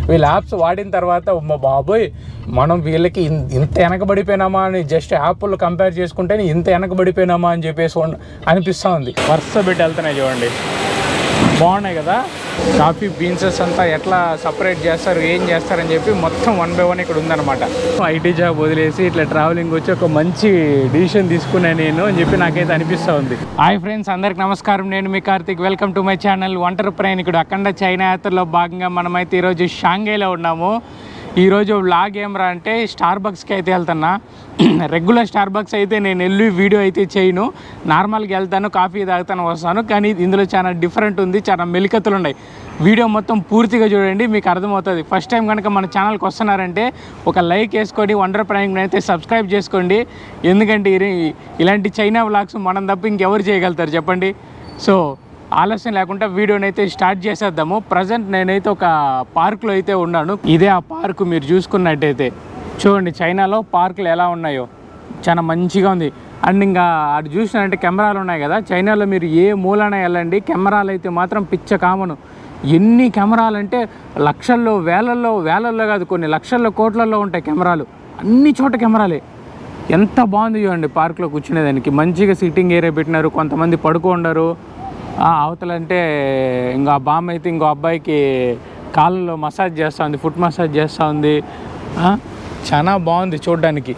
వీళ్ళ యాప్స్ వాడిన తర్వాత మా బాబోయ్ మనం వీళ్ళకి ఇన్- ఇంత వెనకబడిపోయినామా అని జస్ట్ యాప్లు కంపేర్ చేసుకుంటే ఇంత వెనకబడిపోయినామా అని చెప్పేసి ఉన్- అనిపిస్తూ ఉంది వరుస పెట్టి వెళ్తున్నాయి చూడండి బాగున్నాయి కదా కాఫీ బీన్సెస్ అంతా ఎట్లా సపరేట్ చేస్తారు ఏం చేస్తారని చెప్పి మొత్తం వన్ బై వన్ ఇక్కడ ఉందన్నమాట ఐటీ జాబ్ వదిలేసి ఇట్లా ట్రావెలింగ్ వచ్చి ఒక మంచి డిసిషన్ తీసుకున్నాను నేను అని చెప్పి నాకైతే అనిపిస్తూ ఉంది హాయ్ ఫ్రెండ్స్ అందరికి నమస్కారం నేను మీ Karthik welcome to my channel ఒంటరి ప్రయాణికుడు అఖండ చైనా యాత్రలో భాగంగా మనమైతే ఈరోజు షాంఘైలో ఉన్నాము ఈరోజు వ్లాగ్ ఏమరా అంటే స్టార్ బక్స్కి అయితే వెళ్తున్నా రెగ్యులర్ స్టార్ బక్స్ అయితే నేను వెళ్ళి వీడియో అయితే చేయను నార్మల్గా వెళ్తాను కాఫీ తాగుతాను వస్తాను కానీ ఇందులో చాలా డిఫరెంట్ ఉంది చాలా మెలికతులు ఉన్నాయి వీడియో మొత్తం పూర్తిగా చూడండి మీకు అర్థమవుతుంది ఫస్ట్ టైం కనుక మన ఛానల్కి వస్తున్నారంటే ఒక లైక్ వేసుకొని వండర్ ప్రైమ్ అయితే సబ్స్క్రైబ్ చేసుకోండి ఎందుకంటే ఇది- ఇలాంటి చైనా వ్లాగ్స్ మనం తప్ప ఇంకెవరు చేయగలుగుతారు చెప్పండి సో ఆలస్యం లేకుండా వీడియోని అయితే స్టార్ట్ చేసేద్దాము ప్రజెంట్ నేనైతే ఒక పార్క్లో అయితే ఉన్నాను ఇదే ఆ పార్క్ మీరు చూసుకున్నట్టయితే చూడండి చైనాలో పార్కులు ఎలా ఉన్నాయో చాలా మంచిగా ఉంది అండ్ ఇంకా అటు చూసినారంటే కెమెరాలు ఉన్నాయి కదా చైనాలో మీరు ఏ మూలన వెళ్ళండి కెమెరాలు అయితే మాత్రం పిచ్చ కామను ఎన్ని కెమెరాలు అంటే లక్షల్లో వేలల్లో వేలల్లో కాదు కొన్ని లక్షల్లో కోట్లలో ఉంటాయి కెమెరాలు అన్ని చోట కెమెరాలే ఎంత బాగుంది చూడండి పార్క్లో కూర్చునేదానికి మంచిగా సిట్టింగ్ ఏరియా పెట్టినారు కొంతమంది పడుకోండరు ఆ, అవతల అంటే ఇంకో ఆ బామ్మ అయితే ఇంకో అబ్బాయికి కాళ్ళలో మసాజ్ చేస్తూ ఉంది ఫుట్ మసాజ్ చేస్తూ ఉంది ఆ, చాలా బాగుంది చూడడానికి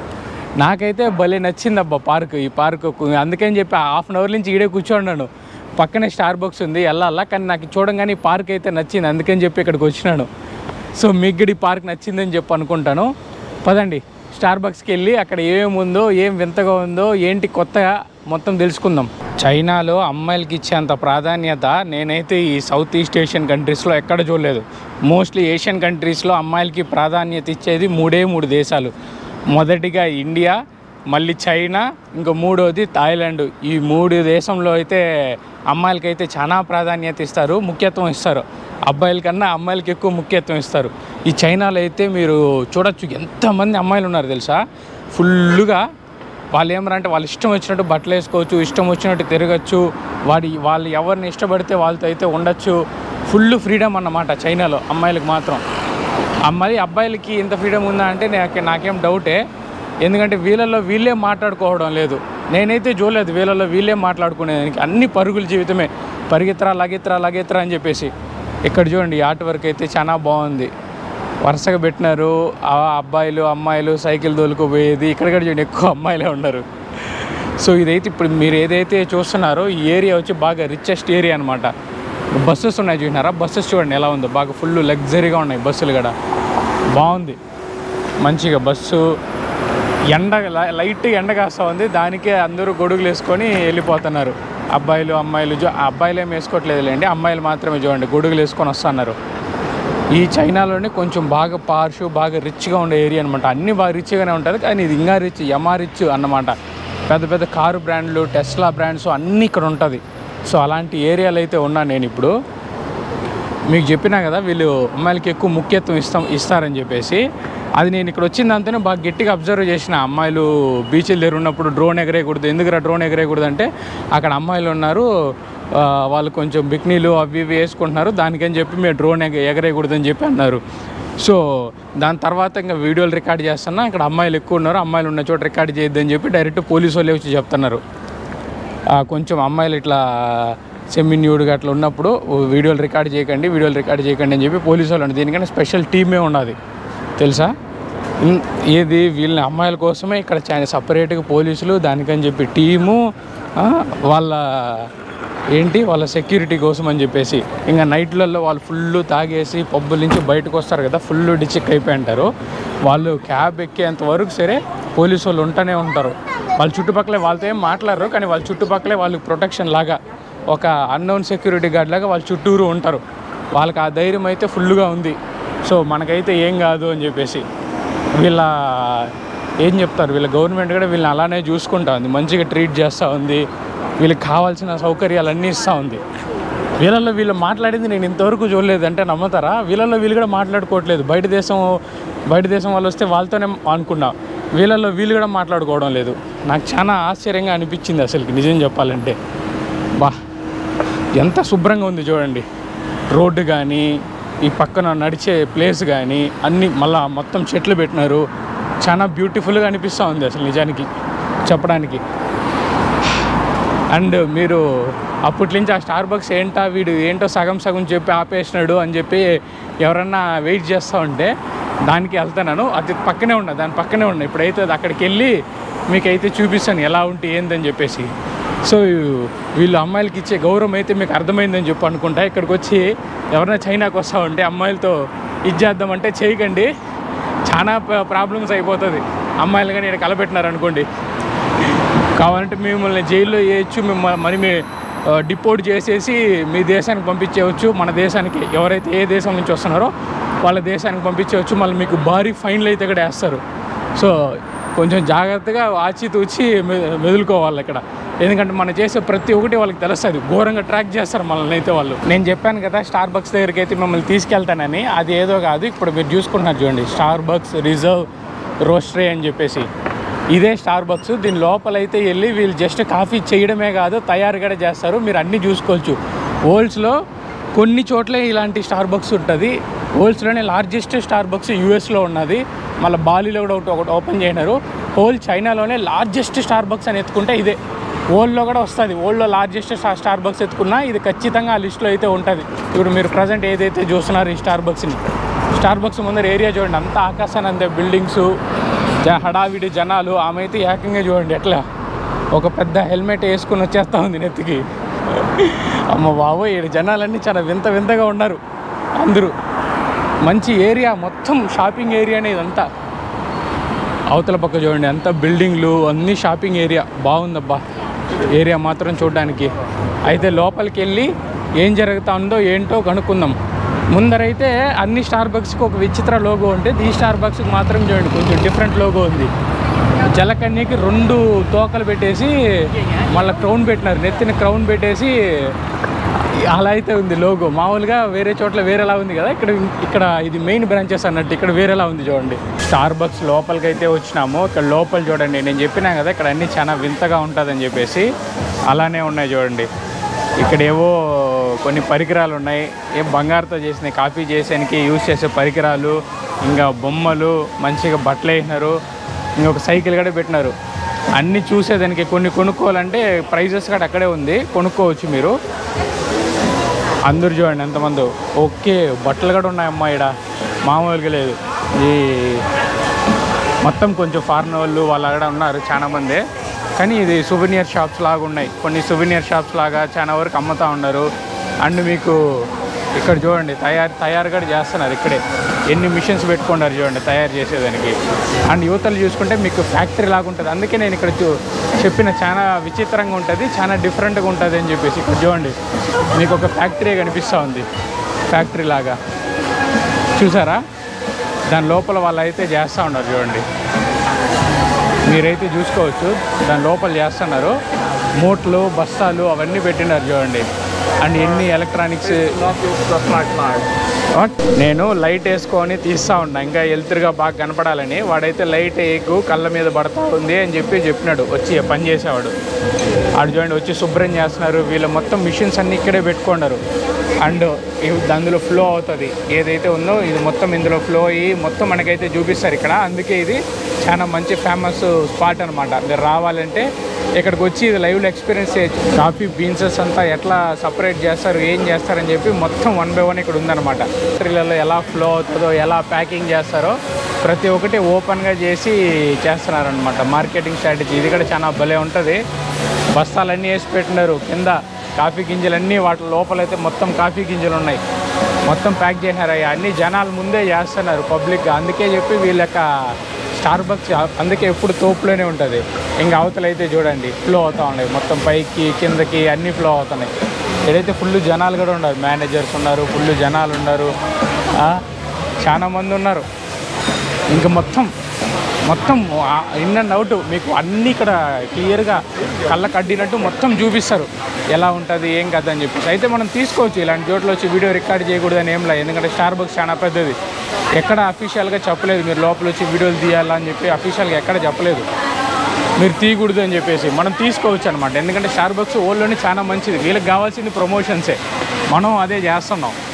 నాకైతే భలే నచ్చింది అబ్బా పార్క్ ఈ పార్క్ అందుకని చెప్పి హాఫ్ అన్ అవర్ నుంచి ఈడే కూర్చోన్నాను పక్కనే స్టార్ బాక్స్ ఉంది వెళ్ళాలా కానీ నాకు చూడంగానే ఈ పార్క్ అయితే నచ్చింది అందుకని చెప్పి ఇక్కడికి వచ్చినాను సో మీకు కూడా ఈ పార్క్ నచ్చిందని చెప్పి అనుకుంటాను పదండి స్టార్ బాక్స్కి వెళ్ళి అక్కడ ఏమేమి ఉందో ఏం వింతగా ఉందో ఏంటి కొత్తగా మొత్తం తెలుసుకుందాం చైనాలో అమ్మాయిలకి ఇచ్చేంత ప్రాధాన్యత నేనైతే ఈ సౌత్ ఈస్ట్ ఏషియన్ కంట్రీస్లో ఎక్కడ చూడలేదు మోస్ట్లీ ఏషియన్ కంట్రీస్లో అమ్మాయిలకి ప్రాధాన్యత ఇచ్చేది మూడే మూడు దేశాలు మొదటిగా ఇండియా మళ్ళీ చైనా ఇంకా మూడోది థాయిలాండ్ ఈ మూడు దేశంలో అయితే అమ్మాయిలకి అయితే చాలా ప్రాధాన్యత ఇస్తారు ముఖ్యత్వం ఇస్తారు అబ్బాయిల కన్నా అమ్మాయిలకి ఎక్కువ ముఖ్యత్వం ఇస్తారు ఈ చైనాలో అయితే మీరు చూడొచ్చు ఎంతమంది అమ్మాయిలు ఉన్నారు తెలుసా ఫుల్లుగా వాళ్ళు ఏమరంటే వాళ్ళు ఇష్టం వచ్చినట్టు బట్టలు వేసుకోవచ్చు ఇష్టం వచ్చినట్టు తిరగచ్చు వాడి వాళ్ళు ఎవరిని ఇష్టపడితే వాళ్ళతో అయితే ఉండొచ్చు ఫుల్ ఫ్రీడమ్ అన్నమాట చైనాలో అమ్మాయిలకు మాత్రం అమ్మాయి అబ్బాయిలకి ఇంత ఫ్రీడమ్ ఉందా అంటే నాకు నాకేం డౌటే ఎందుకంటే వీళ్ళల్లో వీళ్ళే మాట్లాడుకోవడం లేదు నేనైతే చూడలేదు వీళ్ళల్లో వీళ్ళే మాట్లాడుకునేదానికి అన్ని పరుగుల జీవితమే పరిగెత్తరా లగెత్తరా లగెత్తరా అని చెప్పేసి ఇక్కడ చూడండి ఈ ఆర్ట్ వర్క్ అయితే చాలా బాగుంది వరుసగా పెట్టినారు ఆ అబ్బాయిలు అమ్మాయిలు సైకిల్ తోలుకుపోయేది ఇక్కడ కూడా చూడండి ఎక్కువ అమ్మాయిలే ఉన్నారు సో ఇదైతే ఇప్పుడు మీరు ఏదైతే చూస్తున్నారో ఈ ఏరియా వచ్చి బాగా రిచెస్ట్ ఏరియా అనమాట బస్సెస్ ఉన్నాయి చూసినారా బస్సెస్ చూడండి ఎలా ఉందో బాగా ఫుల్ లగ్జరీగా ఉన్నాయి బస్సులు కూడా బాగుంది మంచిగా బస్సు ఎండ లై- లైట్ ఎండ కాస్తా ఉంది దానికే అందరూ గొడుగులు వేసుకొని వెళ్ళిపోతున్నారు అబ్బాయిలు అమ్మాయిలు జో అబ్బాయిలు ఏం వేసుకోవట్లేదులేండి అమ్మాయిలు మాత్రమే చూడండి గొడుగులు వేసుకొని వస్తున్నారు ఈ చైనాలోనే కొంచెం బాగా పార్షు బాగా రిచ్గా ఉండే ఏరియా అనమాట అన్నీ బాగా రిచ్గానే ఉంటుంది కానీ ఇది ఇంకా రిచ్ యమా రిచ్ అన్నమాట పెద్ద పెద్ద కారు బ్రాండ్లు టెస్లా బ్రాండ్స్ అన్నీ ఇక్కడ ఉంటుంది సో అలాంటి ఏరియాలు అయితే ఉన్నాను నేను ఇప్పుడు మీకు చెప్పినా కదా వీళ్ళు అమ్మాయిలకి ఎక్కువ ముఖ్యత్వం ఇస్తాం ఇస్తారని చెప్పేసి అది నేను ఇక్కడ వచ్చిందంతనే బాగా గట్టిగా అబ్జర్వ్ చేసిన అమ్మాయిలు బీచ్ల దగ్గర ఉన్నప్పుడు డ్రోన్ ఎగరేయకూడదు ఎందుకురా డ్రోన్ ఎగరేయకూడదు అంటే అక్కడ అమ్మాయిలు ఉన్నారు ఆ, వాళ్ళు కొంచెం బిక్నీలు అవి ఇవి వేసుకుంటున్నారు దానికని చెప్పి మేము డ్రోన్ ఎగ ఎగరేయకూడదు అని చెప్పి అన్నారు సో దాని తర్వాత ఇంకా వీడియోలు రికార్డ్ చేస్తున్నా ఇక్కడ అమ్మాయిలు ఎక్కువ ఉన్నారు అమ్మాయిలు ఉన్న చోట రికార్డ్ చేయొద్దని చెప్పి డైరెక్ట్ పోలీసు వాళ్ళే వచ్చి చెప్తున్నారు ఆ, కొంచెం అమ్మాయిలు ఇట్లా సెమిన్యూడ్గా అట్లా ఉన్నప్పుడు వీడియోలు రికార్డ్ చేయకండి వీడియోలు రికార్డ్ చేయకండి అని చెప్పి పోలీసు వాళ్ళు దీనికన్నా స్పెషల్ టీమే ఉన్నది తెలుసా ఇన్- ఏది వీళ్ళ అమ్మాయిల కోసమే ఇక్కడ చాలా సపరేట్గా పోలీసులు దానికని చెప్పి టీము ఆ, వాళ్ళ ఏంటి వాళ్ళ సెక్యూరిటీ కోసం అని చెప్పేసి ఇంకా నైట్లలో వాళ్ళు ఫుల్ తాగేసి పబ్బుల నుంచి బయటకు వస్తారు కదా ఫుల్ డిచిక్ అయిపోయి అంటారు వాళ్ళు క్యాబ్ ఎక్కేంత వరకు సరే పోలీసు వాళ్ళు ఉంటూనే ఉంటారు వాళ్ళ చుట్టుపక్కలే వాళ్ళతో ఏం మాట్లాడరు కానీ వాళ్ళ చుట్టుపక్కలే వాళ్ళకి ప్రొటెక్షన్ లాగా ఒక అన్నోన్ సెక్యూరిటీ గార్డ్ లాగా వాళ్ళ చుట్టూరు ఉంటారు వాళ్ళకి ఆ ధైర్యం అయితే ఫుల్గా ఉంది సో మనకైతే ఏం కాదు అని చెప్పేసి వీళ్ళ ఏం చెప్తారు వీళ్ళ గవర్నమెంట్ కూడా వీళ్ళని అలానే చూసుకుంటా ఉంది మంచిగా ట్రీట్ చేస్తూ ఉంది వీళ్ళకి కావాల్సిన సౌకర్యాలన్నీ ఇస్తూ ఉంది వీళ్ళల్లో వీళ్ళు మాట్లాడింది నేను ఇంతవరకు చూడలేదు అంటే నమ్ముతారా వీళ్ళల్లో వీళ్ళు కూడా మాట్లాడుకోవట్లేదు బయట దేశం బయట దేశం వాళ్ళు వస్తే వాళ్ళతోనే అనుకున్నా వీళ్ళల్లో వీళ్ళు కూడా మాట్లాడుకోవడం లేదు నాకు చాలా ఆశ్చర్యంగా అనిపించింది అసలుకి నిజం చెప్పాలంటే బా ఎంత శుభ్రంగా ఉంది చూడండి రోడ్డు కానీ ఈ పక్కన నడిచే ప్లేస్ కానీ అన్ని మళ్ళా మొత్తం చెట్లు పెట్టినారు చాలా బ్యూటిఫుల్గా అనిపిస్తూ ఉంది అసలు నిజానికి చెప్పడానికి అండ్ మీరు అప్పటి నుంచి ఆ స్టార్ బక్స్ ఏంటా వీడు ఏంటో సగం సగం చెప్పి ఆపేసినాడు అని చెప్పి ఎవరన్నా వెయిట్ చేస్తూ ఉంటే దానికి వెళ్తున్నాను అది పక్కనే ఉన్నా దాని పక్కనే ఉన్నా ఇప్పుడైతే అది అక్కడికి వెళ్ళి మీకైతే చూపిస్తాను ఎలా ఉంటే ఏందని చెప్పేసి సో వీళ్ళు అమ్మాయిలకి ఇచ్చే గౌరవం అయితే మీకు అర్థమైందని చెప్పి అనుకుంటా ఇక్కడికి వచ్చి ఎవరైనా చైనాకి వస్తూ ఉంటే అమ్మాయిలతో ఇది చేద్దామంటే చేయకండి చాలా ప్రాబ్లమ్స్ అయిపోతుంది అమ్మాయిలు కానీ ఇక్కడ కలపెట్టినారు అనుకోండి కావాలంటే మిమ్మల్ని జైల్లో వేయచ్చు మిమ్మల్ని మరి మీ డిపోర్ట్ చేసేసి మీ దేశానికి పంపించేయచ్చు మన దేశానికి ఎవరైతే ఏ దేశం నుంచి వస్తున్నారో వాళ్ళ దేశానికి పంపించేయచ్చు మళ్ళీ మీకు భారీ ఫైన్లు అయితే ఇక్కడ వేస్తారు సో కొంచెం జాగ్రత్తగా ఆచితూచి మె- మెదులుకోవాలి ఇక్కడ ఎందుకంటే మనం చేసే ప్రతి ఒక్కటి వాళ్ళకి తెలుస్తుంది ఘోరంగా ట్రాక్ చేస్తారు మనల్ని అయితే వాళ్ళు నేను చెప్పాను కదా స్టార్ బక్స్ దగ్గరికి అయితే మిమ్మల్ని తీసుకెళ్తానని అది ఏదో కాదు ఇప్పుడు మీరు చూసుకుంటున్నారు చూడండి స్టార్ బక్స్ రిజర్వ్ రోస్ట్రీ అని చెప్పేసి ఇదే స్టార్ బక్స్ దీని లోపలైతే వెళ్ళి వీళ్ళు జస్ట్ కాఫీ చేయడమే కాదు తయారు కూడా చేస్తారు మీరు అన్నీ చూసుకోవచ్చు ఓల్డ్స్లో కొన్ని చోట్ల ఇలాంటి స్టార్ బక్స్ ఉంటుంది ఓల్డ్స్లోనే లార్జెస్ట్ స్టార్ బక్స్ యూఎస్లో ఉన్నది మళ్ళీ బాలీలో కూడా ఒకటి ఒకటి ఓపెన్ చేయనారు హోల్ చైనాలోనే లార్జెస్ట్ స్టార్ బక్స్ అని ఎత్తుకుంటే ఇదే ఓల్డ్లో కూడా వస్తుంది ఓల్డ్లో లార్జెస్ట్ స్టార్ స్టార్ బక్స్ ఎత్తుకున్నా ఇది ఖచ్చితంగా ఆ లిస్ట్లో అయితే ఉంటుంది ఇప్పుడు మీరు ప్రజెంట్ ఏదైతే చూస్తున్నారు ఈ స్టార్ బక్స్ని స్టార్ బక్స్ ముందర ఏరియా చూడండి అంతా ఆకాశాన్ని అంతే బిల్డింగ్స్ జ హడావిడి జనాలు ఆమె అయితే ఏకంగా చూడండి ఎట్లా ఒక పెద్ద హెల్మెట్ వేసుకుని వచ్చేస్తా ఉంది నెత్తికి అమ్మ బాబోయ్ ఈడ జనాలన్నీ చాలా వింత వింతగా ఉన్నారు అందరూ మంచి ఏరియా మొత్తం షాపింగ్ ఏరియానే ఇదంతా అవతల పక్క చూడండి అంతా బిల్డింగ్లు అన్నీ షాపింగ్ ఏరియా బాగుందబ్బా ఏరియా మాత్రం చూడడానికి అయితే లోపలికి వెళ్ళి ఏం జరుగుతా ఉందో ఏంటో కనుక్కుందాం ముందరైతే అన్ని స్టార్ బక్స్కి ఒక విచిత్ర లోగో ఉంటే ఈ స్టార్ బక్స్కి మాత్రం చూడండి కొంచెం డిఫరెంట్ లోగో ఉంది జలకన్యకి రెండు తోకలు పెట్టేసి మళ్ళీ క్రౌన్ పెట్టినారు నెత్తిన క్రౌన్ పెట్టేసి అలా అయితే ఉంది లోగో మామూలుగా వేరే చోట్ల వేరేలా ఉంది కదా ఇక్కడ ఇక్కడ ఇది మెయిన్ బ్రాంచెస్ అన్నట్టు ఇక్కడ వేరేలా ఉంది చూడండి స్టార్ బక్స్ లోపలికి అయితే వచ్చినాము ఇక్కడ లోపల చూడండి నేను చెప్పినా కదా ఇక్కడ అన్నీ చాలా వింతగా ఉంటుందని చెప్పేసి అలానే ఉన్నాయి చూడండి ఇక్కడ ఏవో కొన్ని పరికరాలు ఉన్నాయి ఏం బంగారుతో చేసిన కాఫీ చేసేనికి యూజ్ చేసే పరికరాలు ఇంకా బొమ్మలు మంచిగా బట్టలు వేసినారు ఇంకొక సైకిల్ కూడా పెట్టినారు అన్నీ చూసేదానికి కొన్ని కొనుక్కోవాలంటే ప్రైజెస్ కూడా అక్కడే ఉంది కొనుక్కోవచ్చు మీరు అందరు చూడండి ఎంతమంది ఓకే బట్టలు కూడా ఉన్నాయమ్మా ఇక్కడ మామూలుగా లేదు ఈ మొత్తం కొంచెం ఫారిన్ వాళ్ళు వాళ్ళు అక్కడ ఉన్నారు చాలా మంది కానీ ఇది సువెనియర్ షాప్స్ లాగా ఉన్నాయి కొన్ని సువెనియర్ షాప్స్ లాగా చాలా వరకు అమ్ముతా ఉన్నారు అండ్ మీకు ఇక్కడ చూడండి తయారు తయారు కూడా చేస్తున్నారు ఇక్కడే ఎన్ని మిషన్స్ పెట్టుకున్నారు చూడండి తయారు చేసేదానికి అండ్ యువతలు చూసుకుంటే మీకు ఫ్యాక్టరీ లాగా ఉంటుంది అందుకే నేను ఇక్కడ చూ చెప్పిన చాలా విచిత్రంగా ఉంటుంది చాలా డిఫరెంట్గా ఉంటుంది అని చెప్పేసి ఇక్కడ చూడండి మీకు ఒక ఫ్యాక్టరీ కనిపిస్తూ ఉంది ఫ్యాక్టరీ లాగా చూసారా దాని లోపల వాళ్ళు అయితే చేస్తూ ఉన్నారు చూడండి మీరైతే చూసుకోవచ్చు దాని లోపల చేస్తున్నారు మూట్లు బస్తాలు అవన్నీ పెట్టినారు చూడండి అండ్ ఎన్ని ఎలక్ట్రానిక్స్ వాట్? నేను లైట్ వేసుకొని తీస్తా ఉన్నా ఇంకా ఎలుతురుగా బాగా కనపడాలని వాడైతే లైట్ వేయకు కళ్ళ మీద పడతా ఉంది అని చెప్పి చెప్పినాడు వచ్చి పని చేసేవాడు ఆడు చూడండి వచ్చి శుభ్రం చేస్తున్నారు వీళ్ళ మొత్తం మిషన్స్ అన్ని ఇక్కడే పెట్టుకున్నారు అండ్ ఇవి- అందులో ఫ్లో అవుతుంది ఏదైతే ఉందో ఇది మొత్తం ఇందులో ఫ్లో అయ్యి మొత్తం మనకైతే చూపిస్తారు ఇక్కడ అందుకే ఇది చాలా మంచి ఫేమస్ స్పాట్ అనమాట మీరు రావాలంటే ఇక్కడికి వచ్చి ఇది లైవ్లో ఎక్స్పీరియన్స్ చేయొచ్చు కాఫీ బీన్సెస్ అంతా ఎట్లా సపరేట్ చేస్తారు ఏం చేస్తారని చెప్పి మొత్తం వన్ బై వన్ ఇక్కడ ఉందన్నమాట ఫ్యాక్టరీలలో ఎలా ఫ్లో అవుతుందో ఎలా ప్యాకింగ్ చేస్తారో ప్రతి ఒక్కటి ఓపెన్గా చేసి చేస్తున్నారనమాట మార్కెటింగ్ స్ట్రాటజీ ఇది కూడా చాలా భలే ఉంటుంది బస్తాలన్నీ వేసి పెట్టినారు కింద కాఫీ గింజలన్నీ వాటి లోపలైతే మొత్తం కాఫీ గింజలు ఉన్నాయి మొత్తం ప్యాక్ చేసినారు అవి అన్ని జనాలు ముందే చేస్తున్నారు పబ్లిక్గా అందుకే చెప్పి వీళ్ళ యొక్క స్టార్ బక్స్ అందుకే ఎప్పుడు తోపులోనే ఉంటుంది ఇంకా అవతలైతే చూడండి ఫ్లో అవుతూ ఉన్నాయి మొత్తం పైకి కిందకి అన్నీ ఫ్లో అవుతున్నాయి ఏదైతే ఫుల్ జనాలు కూడా ఉన్నారు మేనేజర్స్ ఉన్నారు ఫుల్ జనాలు ఉన్నారు ఆ, చాలా మంది ఉన్నారు ఇంకా మొత్తం మొత్తం ఇన్ అండ్ అవుట్ మీకు అన్నీ ఇక్కడ క్లియర్గా కళ్ళకు అడ్డినట్టు మొత్తం చూపిస్తారు ఎలా ఉంటుంది ఏం కదా అని చెప్పేసి అయితే మనం తీసుకోవచ్చు ఇలాంటి చోట్ల వచ్చి వీడియో రికార్డ్ చేయకూడదని ఏం లేదు ఎందుకంటే స్టార్ బక్స్ చాలా పెద్దది ఎక్కడ అఫీషియల్గా చెప్పలేదు మీరు లోపల వచ్చి వీడియోలు తీయాలా అని చెప్పి అఫీషియల్గా ఎక్కడ చెప్పలేదు మీరు తీయకూడదు అని చెప్పేసి మనం తీసుకోవచ్చు అనమాట ఎందుకంటే స్టార్ బక్స్ ఓల్డ్లోనే చాలా మంచిది వీళ్ళకి కావాల్సింది ప్రమోషన్సే మనం అదే చేస్తున్నాం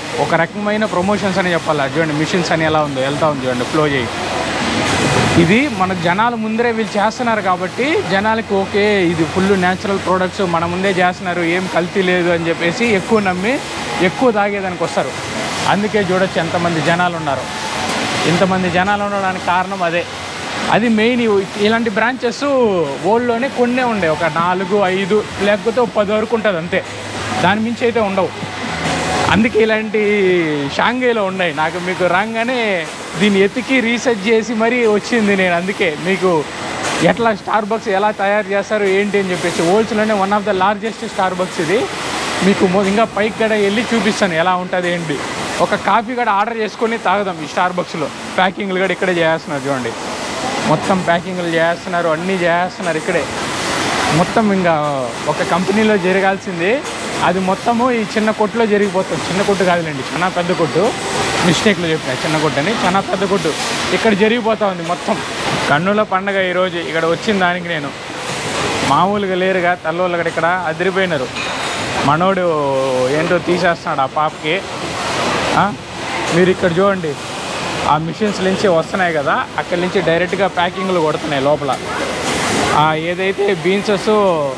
ఒక రకమైన ప్రమోషన్స్ అని చెప్పాలి చూడండి మిషన్స్ అని ఎలా ఉందో వెళ్తా ఉంది చూడండి ఫ్లో చేయి ఇది మన జనాల ముందరే వీళ్ళు చేస్తున్నారు కాబట్టి జనాలకి ఓకే ఇది ఫుల్ న్యాచురల్ ప్రోడక్ట్స్ మన ముందే చేస్తున్నారు ఏం కల్తీ లేదు అని చెప్పేసి ఎక్కువ నమ్మి ఎక్కువ తాగేదానికి వస్తారు అందుకే చూడొచ్చు ఎంతమంది జనాలు ఉన్నారు ఇంతమంది జనాలు ఉండడానికి కారణం అదే అది మెయిన్ ఇలాంటి బ్రాంచెస్ ఓల్డ్లోనే కొన్నే ఉండే ఒక నాలుగు ఐదు లేకపోతే ఒక పది వరకు ఉంటుంది అంతే దాని మించి అయితే ఉండవు అందుకే ఇలాంటి షాంఘైలో ఉన్నాయి నాకు మీకు రాగానే దీన్ని ఎతికి రీసెర్చ్ చేసి మరీ వచ్చింది నేను అందుకే మీకు ఎట్లా స్టార్ బక్స్ ఎలా తయారు చేస్తారు ఏంటి అని చెప్పేసి వరల్డ్స్లోనే one of the largest Starbucks ఇది మీకు మొ- ఇంకా పైకి కూడా వెళ్ళి చూపిస్తాను ఎలా ఉంటుంది ఏంటి ఒక కాఫీ కూడా ఆర్డర్ చేసుకొని తాగుదాం ఈ స్టార్ బక్స్లో ప్యాకింగ్లు కూడా ఇక్కడే చేస్తున్నారు చూడండి మొత్తం ప్యాకింగ్లు చేస్తున్నారు అన్నీ చేస్తున్నారు ఇక్కడే మొత్తం ఇంకా ఒక కంపెనీలో జరగాల్సింది అది మొత్తము ఈ చిన్న కొట్టులో జరిగిపోతుంది చిన్న కొట్టు కాదులేండి చాలా పెద్ద కొట్టు మిస్టేక్లో చెప్పిన చిన్న కొట్టు అని చాలా పెద్ద కొట్టు ఇక్కడ జరిగిపోతా ఉంది మొత్తం కన్నుల పండగ ఈరోజు ఇక్కడ వచ్చిన దానికి నేను మామూలుగా లేరుగా తల్లోళ్ళు కూడా ఇక్కడ అదిరిపోయినారు మనోడు ఏంటో తీసేస్తున్నాడు ఆ పాపకి ఆ? మీరు ఇక్కడ చూడండి ఆ మిషన్స్ నుంచి వస్తున్నాయి కదా అక్కడి నుంచి డైరెక్ట్గా ప్యాకింగ్లు కొడుతున్నాయి లోపల ఆ ఏదైతే బీన్సెస్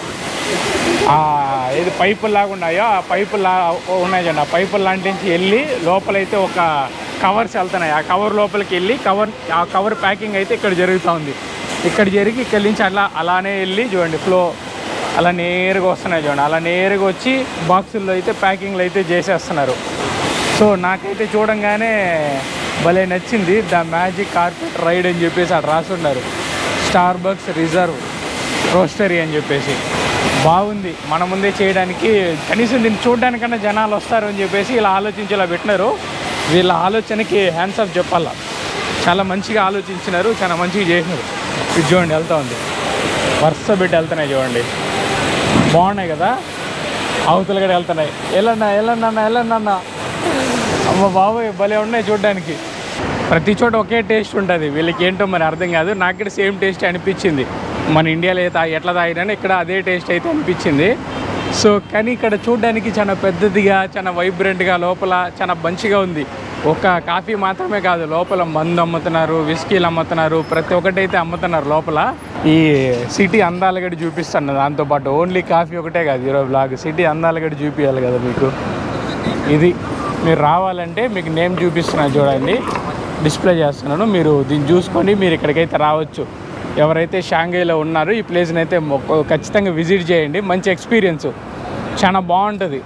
ఏది పైపులు లాగా ఉన్నాయో ఆ పైపులు లా ఉన్నాయి చూడండి ఆ పైపులు లాంటి నుంచి వెళ్ళి లోపలైతే ఒక కవర్స్ వెళ్తున్నాయి ఆ కవర్ లోపలికి వెళ్ళి కవర్ ఆ కవర్ ప్యాకింగ్ అయితే ఇక్కడ జరుగుతూ ఉంది ఇక్కడ జరిగి ఇక్కడి నుంచి అలా అలానే వెళ్ళి చూడండి ఫ్లో అలా నేరుగా వస్తున్నాయి చూడండి అలా నేరుగా వచ్చి బాక్సుల్లో అయితే ప్యాకింగ్లు అయితే చేసేస్తున్నారు సో నాకైతే చూడంగానే భలే నచ్చింది ద మ్యాజిక్ కార్పెట్ రైడ్ అని చెప్పేసి అక్కడ రాసున్నారు స్టార్ బక్స్ రిజర్వ్ రోస్టరీ అని చెప్పేసి బాగుంది మన ముందే చేయడానికి కనీసం దీన్ని చూడడానికన్నా జనాలు వస్తారు అని చెప్పేసి ఇలా ఆలోచించి ఇలా పెట్టినారు వీళ్ళ ఆలోచనకి హ్యాండ్స్ ఆఫ్ చెప్పాలా చాలా మంచిగా ఆలోచించినారు చాలా మంచిగా చేసినారు ఇది చూడండి వెళ్తా ఉంది వరుస పెట్టి వెళ్తున్నాయి చూడండి బాగున్నాయి కదా అవతలు కూడా వెళ్తున్నాయి వెళ్ళన్నా వెళ్ళన్నా వెళ్ళన్నా అమ్మ బాబోయ్ భలే ఉన్నాయి చూడడానికి ప్రతి చోట ఒకే టేస్ట్ ఉంటుంది వీళ్ళకి ఏంటో మరి అర్థం కాదు నాకు కూడా సేమ్ టేస్ట్ అనిపించింది మన ఇండియాలో అయితే ఎట్లా తాగినా ఇక్కడ అదే టేస్ట్ అయితే అనిపించింది సో కానీ ఇక్కడ చూడడానికి చాలా పెద్దదిగా చాలా వైబ్రెంట్గా లోపల చాలా మంచిగా ఉంది ఒక కాఫీ మాత్రమే కాదు లోపల మందు అమ్ముతున్నారు విస్కీలు అమ్ముతున్నారు ప్రతి ఒక్కటి అయితే అమ్ముతున్నారు లోపల ఈ సిటీ అందాలు గడి చూపిస్తాను దాంతోపాటు ఓన్లీ కాఫీ ఒకటే కాదు ఈరోజు బ్లాగ్ సిటీ అందాలు గడి చూపించాలి కదా మీకు ఇది మీరు రావాలంటే మీకు నేమ్ చూపిస్తున్నాను చూడండి డిస్ప్లే చేస్తున్నాను మీరు దీన్ని చూసుకొని మీరు ఇక్కడికైతే రావచ్చు ఎవరైతే షాంఘైలో ఉన్నారో ఈ ప్లేస్ని అయితే మొ- ఖచ్చితంగా విజిట్ చేయండి మంచి ఎక్స్పీరియన్స్ చాలా బాగుంటుంది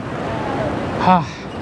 హా.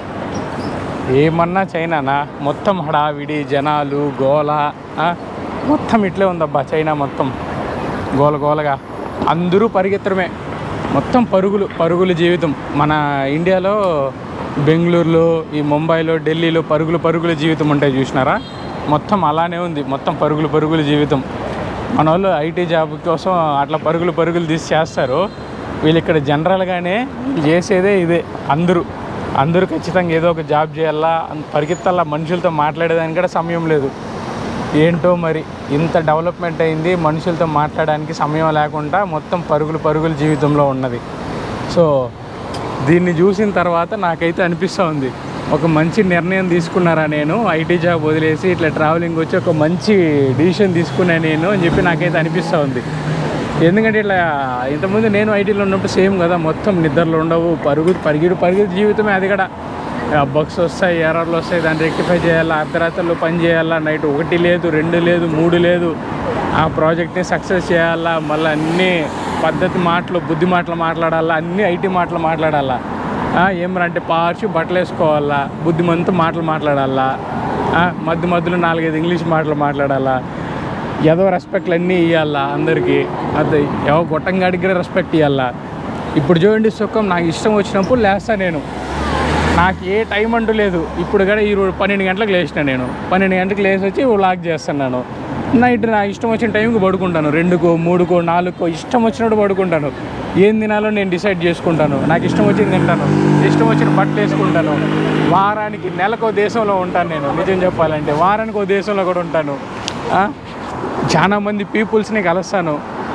ఏమన్నా చైనానా మొత్తం హడావిడి జనాలు గోల ఆ? మొత్తం ఇట్లే ఉందబ్బా చైనా మొత్తం గోల గోలగా అందరూ పరిగెత్తడమే మొత్తం పరుగులు పరుగుల జీవితం మన ఇండియాలో బెంగళూరులో ఈ ముంబైలో ఢిల్లీలో పరుగులు పరుగుల జీవితం ఉంటాయి చూసినారా మొత్తం అలానే ఉంది మొత్తం పరుగులు పరుగుల జీవితం మన వాళ్ళు ఐటీ జాబ్ కోసం అట్లా పరుగులు పరుగులు తీసి చేస్తారు వీళ్ళు ఇక్కడ జనరల్గానే చేసేదే ఇదే అందరూ అందరూ ఖచ్చితంగా ఏదో ఒక జాబ్ చేయాలా అన్- పరిగెత్తాలా మనుషులతో మాట్లాడేదానికి కూడా సమయం లేదు ఏంటో మరి ఇంత డెవలప్మెంట్ అయింది మనుషులతో మాట్లాడడానికి సమయం లేకుండా మొత్తం పరుగులు పరుగుల జీవితంలో ఉన్నది సో దీన్ని చూసిన తర్వాత నాకైతే అనిపిస్తూ ఉంది ఒక మంచి నిర్ణయం తీసుకున్నారా నేను ఐటీ జాబ్ వదిలేసి ఇట్లా ట్రావెలింగ్ వచ్చి ఒక మంచి డిసిషన్ తీసుకున్నా నేను అని చెప్పి నాకైతే అనిపిస్తూ ఉంది ఎందుకంటే ఇట్లా ఇంతకుముందు నేను ఐటీలో ఉన్నప్పుడు సేమ్ కదా మొత్తం నిద్రలు ఉండవు పరుగు పరిగిడు పరిగెడు జీవితమే అది కూడా బగ్స్ వస్తాయి ఎర్రర్లు వస్తాయి దాన్ని రెక్టిఫై చేయాలా అర్ధరాత్రులు పని చేయాలా నైట్ ఒకటి లేదు రెండు లేదు మూడు లేదు ఆ ప్రాజెక్ట్ని సక్సెస్ చేయాలా మళ్ళీ అన్ని పద్ధతి మాటలు బుద్ధి మాటలు మాట్లాడాలా అన్ని ఐటీ మాటలు మాట్లాడాలా ఆ, ఏమరంటే పార్చి బట్టలు వేసుకోవాలా బుద్ధిమంతు మాటలు మాట్లాడాలా ఆ, మధ్య మధ్యలో నాలుగైదు ఇంగ్లీష్ మాటలు మాట్లాడాలా ఏదో రెస్పెక్ట్లు అన్నీ ఇవ్వాలా అందరికీ అది ఎవో గొట్టంగా అడిగిన రెస్పెక్ట్ ఇవ్వాలా ఇప్పుడు చూడండి సుఖం నాకు ఇష్టం వచ్చినప్పుడు లేస్తా నేను నాకు ఏ టైం అంటూ లేదు ఇప్పుడు కూడా ఈ రో- పన్నెండు గంటలకు లేచిన నేను పన్నెండు గంటలకు లేచి వచ్చి లాక్ చేస్తున్నాను నైట్ నా ఇష్టం వచ్చిన టైంకి పడుకుంటాను రెండుకో మూడుకో నాలుగుకో ఇష్టం వచ్చినట్టు పడుకుంటాను ఏం తినాలో నేను డిసైడ్ చేసుకుంటాను నాకు ఇష్టం వచ్చింది తింటాను ఇష్టం వచ్చిన బట్టలు వేసుకుంటాను వారానికి నెలకు దేశంలో ఉంటాను నేను నిజం చెప్పాలంటే వారానికి ఒక దేశంలో కూడా ఉంటాను ఆ? చాలా మంది పీపుల్స్ని కలుస్తాను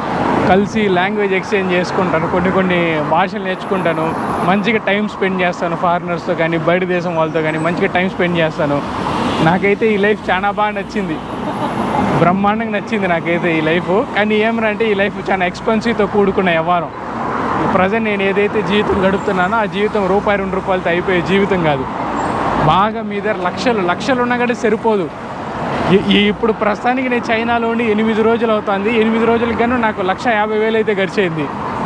కలిసి లాంగ్వేజ్ ఎక్స్చేంజ్ చేసుకుంటాను కొన్ని కొన్ని భాషలు నేర్చుకుంటాను మంచిగా టైం స్పెండ్ చేస్తాను ఫారినర్స్తో కానీ బయట దేశం వాళ్ళతో కానీ మంచిగా టైం స్పెండ్ చేస్తాను నాకైతే ఈ లైఫ్ చాలా బాగా నచ్చింది బ్రహ్మాండంగా నచ్చింది నాకైతే ఈ లైఫ్ కానీ ఏమరా అంటే ఈ లైఫ్ చాలా ఎక్స్పెన్సివ్తో కూడుకున్న వ్యవహారం ప్రజెంట్ నేను ఏదైతే జీవితం గడుపుతున్నానో ఆ జీవితం రూపాయి రెండు రూపాయలతో అయిపోయే జీవితం కాదు బాగా మీ దగ్గర లక్షలు లక్షలు ఉన్నా కూడా సరిపోదు ఈ- ఈ ఇప్పుడు ప్రస్తుతానికి నేను చైనాలో ఉండి ఎనిమిది రోజులు అవుతుంది ఎనిమిది రోజులకి గాను నాకు లక్ష యాభై వేలు అయితే ఖర్చయింది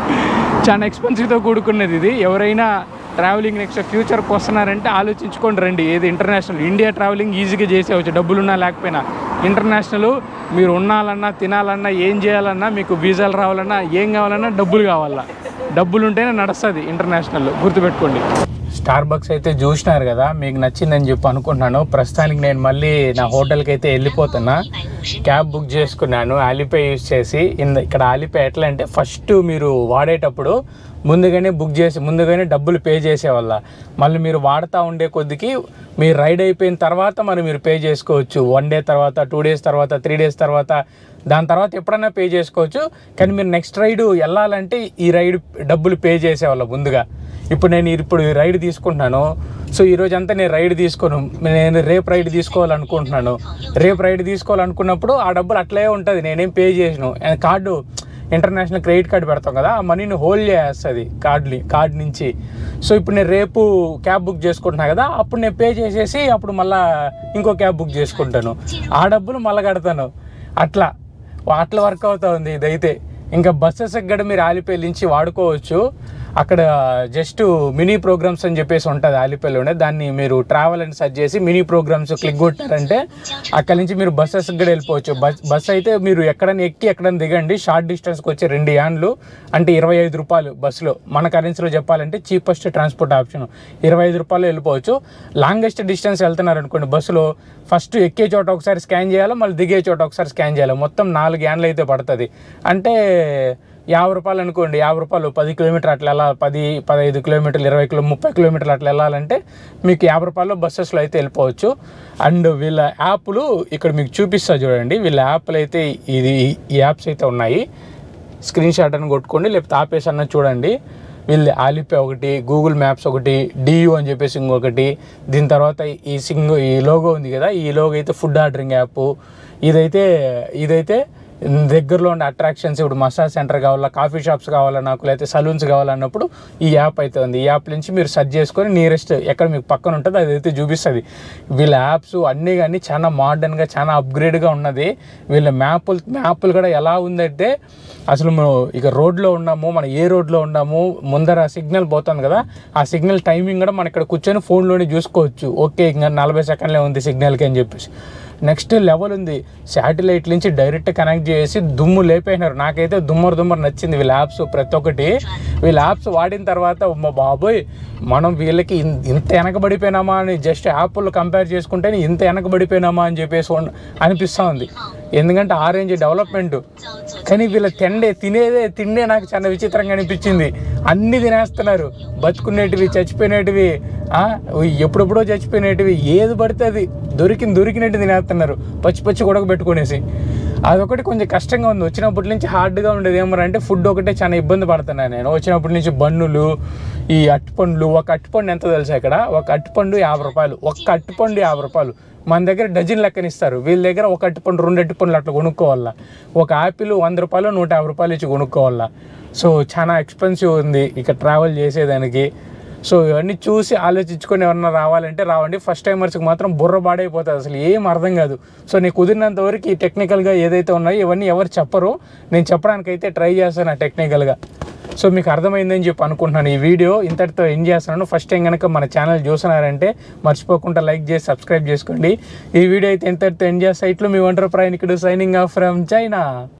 చాలా ఎక్స్పెన్సివ్తో కూడుకున్నది ఇది ఎవరైనా ట్రావెలింగ్ నెక్స్ట్ ఫ్యూచర్కి వస్తున్నారంటే ఆలోచించుకోండి రండి ఏది ఇంటర్నేషనల్ ఇండియా ట్రావెలింగ్ ఈజీగా చేసేవచ్చు డబ్బులున్నా లేకపోయినా ఇంటర్నేషనల్ మీరు ఉండాలన్నా తినాలన్నా ఏం చేయాలన్నా మీకు వీసాలు రావాలన్నా ఏం కావాలన్నా డబ్బులు కావాలా డబ్బులు ఉంటేనే నడుస్తుంది ఇంటర్నేషనల్ గుర్తుపెట్టుకోండి స్టార్ బక్స్ అయితే చూసినారు కదా మీకు నచ్చిందని చెప్పి అనుకుంటున్నాను ప్రస్తుతానికి నేను మళ్ళీ నా హోటల్కి అయితే వెళ్ళిపోతున్నా క్యాబ్ బుక్ చేసుకున్నాను ఆలిపే యూస్ చేసి ఇంద- ఇక్కడ ఆలిపే ఎట్లా అంటే ఫస్ట్ మీరు వాడేటప్పుడు ముందుగానే బుక్ చేసి ముందుగానే డబ్బులు పే చేసేవాళ్ళ మళ్ళీ మీరు వాడుతూ ఉండే కొద్దికి మీరు రైడ్ అయిపోయిన తర్వాత మరి మీరు పే చేసుకోవచ్చు వన్ డే తర్వాత టూ డేస్ తర్వాత త్రీ డేస్ తర్వాత దాని తర్వాత ఎప్పుడైనా పే చేసుకోవచ్చు కానీ మీరు నెక్స్ట్ రైడ్ వెళ్ళాలంటే ఈ రైడ్ డబ్బులు పే చేసేవాళ్ళ ముందుగా ఇప్పుడు నేను ఇప్పుడు ఈ రైడ్ తీసుకుంటున్నాను సో ఈ రోజు అంతా నేను రైడ్ తీసుకోను నేను రేపు రైడ్ తీసుకోవాలనుకుంటున్నాను రేపు రైడ్ తీసుకోవాలనుకున్నప్పుడు ఆ డబ్బులు అట్లే ఉంటుంది నేనేం పే చేసినాను కార్డు ఇంటర్నేషనల్ క్రెడిట్ కార్డు పెడతాం కదా ఆ మనీని హోల్డ్ చేస్తుంది కార్డ్ని కార్డ్ నుంచి సో ఇప్పుడు నేను రేపు క్యాబ్ బుక్ చేసుకుంటున్నా కదా అప్పుడు నేను పే చేసేసి అప్పుడు మళ్ళీ ఇంకో క్యాబ్ బుక్ చేసుకుంటాను ఆ డబ్బులు మళ్ళీ కడతాను అట్లా అట్లా వర్క్ అవుతా ఉంది ఇదైతే ఇంకా బస్సెస్ కూడా మీరు ఆలిపేలు నుంచి వాడుకోవచ్చు అక్కడ జస్ట్ మినీ ప్రోగ్రామ్స్ అని చెప్పేసి ఉంటుంది ఆలిపేలోనే దాన్ని మీరు ట్రావెల్ అని సెర్చ్ చేసి మినీ ప్రోగ్రామ్స్ క్లిక్ కొట్టారంటే అక్కడ నుంచి మీరు బస్సెస్ కూడా వెళ్ళిపోవచ్చు బస్ బస్ అయితే మీరు ఎక్కడైనా ఎక్కి ఎక్కడైనా దిగండి షార్ట్ డిస్టెన్స్కి వచ్చే రెండు యాన్లు అంటే ఇరవై ఐదు రూపాయలు బస్సులో మన కరెన్సీలో చెప్పాలంటే చీపెస్ట్ ట్రాన్స్పోర్ట్ ఆప్షన్ ఇరవై ఐదు రూపాయలు వెళ్ళిపోవచ్చు లాంగెస్ట్ డిస్టెన్స్ వెళ్తున్నారు అనుకోండి బస్సులో ఫస్ట్ ఎక్కే చోట ఒకసారి స్కాన్ చేయాలి మళ్ళీ దిగే చోట ఒకసారి స్కాన్ చేయాలి మొత్తం నాలుగు యాన్లు అయితే పడుతుంది అంటే యాభై రూపాయలు అనుకోండి యాభై రూపాయలు పది కిలోమీటర్ అట్లా వెళ్ళాలి పది పదహైదు కిలోమీటర్లు ఇరవై కిలో ముప్పై కిలోమీటర్లు అట్లా వెళ్ళాలంటే మీకు యాభై రూపాయలు బస్సెస్లో అయితే వెళ్ళిపోవచ్చు అండ్ వీళ్ళ యాప్లు ఇక్కడ మీకు చూపిస్తా చూడండి వీళ్ళ యాప్లు అయితే ఇది ఈ యాప్స్ అయితే ఉన్నాయి స్క్రీన్ షాట్ అని కొట్టుకోండి లేకపోతే ఆపేసి అన్న చూడండి వీళ్ళు ఆలిపే ఒకటి గూగుల్ మ్యాప్స్ ఒకటి డియు అని చెప్పేసి ఇంకొకటి దీని తర్వాత ఈ సింగ్ ఈ లోగో ఉంది కదా ఈ లోగో అయితే ఫుడ్ ఆర్డరింగ్ యాప్ ఇదైతే ఇదైతే దగ్గరలో ఉండే అట్రాక్షన్స్ ఇప్పుడు మసాజ్ సెంటర్ కావాలా కాఫీ షాప్స్ కావాలా నాకు లేకపోతే సలూన్స్ కావాలన్నప్పుడు ఈ యాప్ అయితే ఉంది ఈ యాప్ నుంచి మీరు సెర్చ్ చేసుకొని నియరెస్ట్ ఎక్కడ మీకు పక్కన ఉంటుందో అదైతే చూపిస్తుంది వీళ్ళ యాప్స్ అన్నీ కానీ చాలా మోడర్న్గా చాలా అప్గ్రేడ్గా ఉన్నది వీళ్ళ మ్యాపులు మ్యాపులు కూడా ఎలా ఉందంటే అసలు మనం ఇక రోడ్లో ఉన్నాము మనం ఏ రోడ్లో ఉన్నాము ముందర సిగ్నల్ పోతుంది కదా ఆ సిగ్నల్ టైమింగ్ కూడా మనం ఇక్కడ కూర్చొని ఫోన్లోనే చూసుకోవచ్చు ఓకే ఇంకా నలభై సెకండ్లే ఉంది సిగ్నల్కి అని చెప్పేసి నెక్స్ట్ లెవెల్ ఉంది శాటిలైట్ నుంచి డైరెక్ట్ కనెక్ట్ చేసి దుమ్ము లేపేసినారు నాకైతే దుమ్మరు దుమ్మరు నచ్చింది వీళ్ళ యాప్స్ ప్రతి ఒక్కటి వీళ్ళ యాప్స్ వాడిన తర్వాత మా బాబోయ్ మనం వీళ్ళకి ఇన్- ఇంత వెనకబడిపోయినామా అని జస్ట్ యాప్లు కంపేర్ చేసుకుంటే ఇంత వెనకబడిపోయినామా అని చెప్పేసి ఉన్- అనిపిస్తూ ఉంది ఎందుకంటే ఆ రేంజ్ డెవలప్మెంట్ కానీ వీళ్ళ తిండే తినేదే తిండే నాకు చాలా విచిత్రంగా అనిపించింది అన్ని తినేస్తున్నారు బతుకునేటివి చచ్చిపోయినటివి ఆ, ఎప్పుడెప్పుడో చచ్చిపోయినటివి ఏది పడితే అది దొరికింది దొరికినట్టు తినేస్తున్నారు పచ్చి పచ్చి కొడక పెట్టుకునేసి అదొకటి కొంచెం కష్టంగా ఉంది వచ్చినప్పటి నుంచి హార్డ్గా ఉండేది ఏమరంటే ఫుడ్ ఒకటే చాలా ఇబ్బంది పడుతున్నాను నేను వచ్చినప్పటి నుంచి బన్నులు ఈ అట్టుపండ్లు ఒక అట్టుపండు ఎంత తెలుసా ఇక్కడ ఒక అట్టుపండు యాభై రూపాయలు ఒక్క అట్టుపండు యాభై రూపాయలు మన దగ్గర డజన్ లెక్కన ఇస్తారు వీళ్ళ దగ్గర ఒక అట్టుపండు రెండు అట్టుపండ్లు అట్లా కొనుక్కోవాలా ఒక యాపిల్ వంద రూపాయలు నూట యాభై రూపాయలు ఇచ్చి కొనుక్కోవాలా సో చాలా ఎక్స్పెన్సివ్ ఉంది ఇక ట్రావెల్ చేసేదానికి సో ఇవన్నీ చూసి ఆలోచించుకొని ఎవరన్నా రావాలంటే రావండి ఫస్ట్ టైమర్స్కి మాత్రం బుర్ర బాడైపోతుంది అసలు ఏం అర్థం కాదు సో నీకు కుదిరినంత వరకు ఈ టెక్నికల్గా ఏదైతే ఉన్నాయో ఇవన్నీ ఎవరు చెప్పరు నేను చెప్పడానికైతే ట్రై చేస్తాను టెక్నికల్గా సో మీకు అర్థమైందని చెప్పి అనుకుంటున్నాను ఈ వీడియో ఇంతటితో ఎండ్ చేస్తున్నాను ఫస్ట్ టైం కనుక మన ఛానల్ చూస్తున్నారంటే మర్చిపోకుండా లైక్ చేసి సబ్స్క్రైబ్ చేసుకోండి ఈ వీడియో అయితే ఇంతటితో ఎండ్ చేస్తా ఇట్లు మీ ఒంటరి ప్రయాణికుడు సైనింగ్ ఆఫ్ ఫ్రమ్ చైనా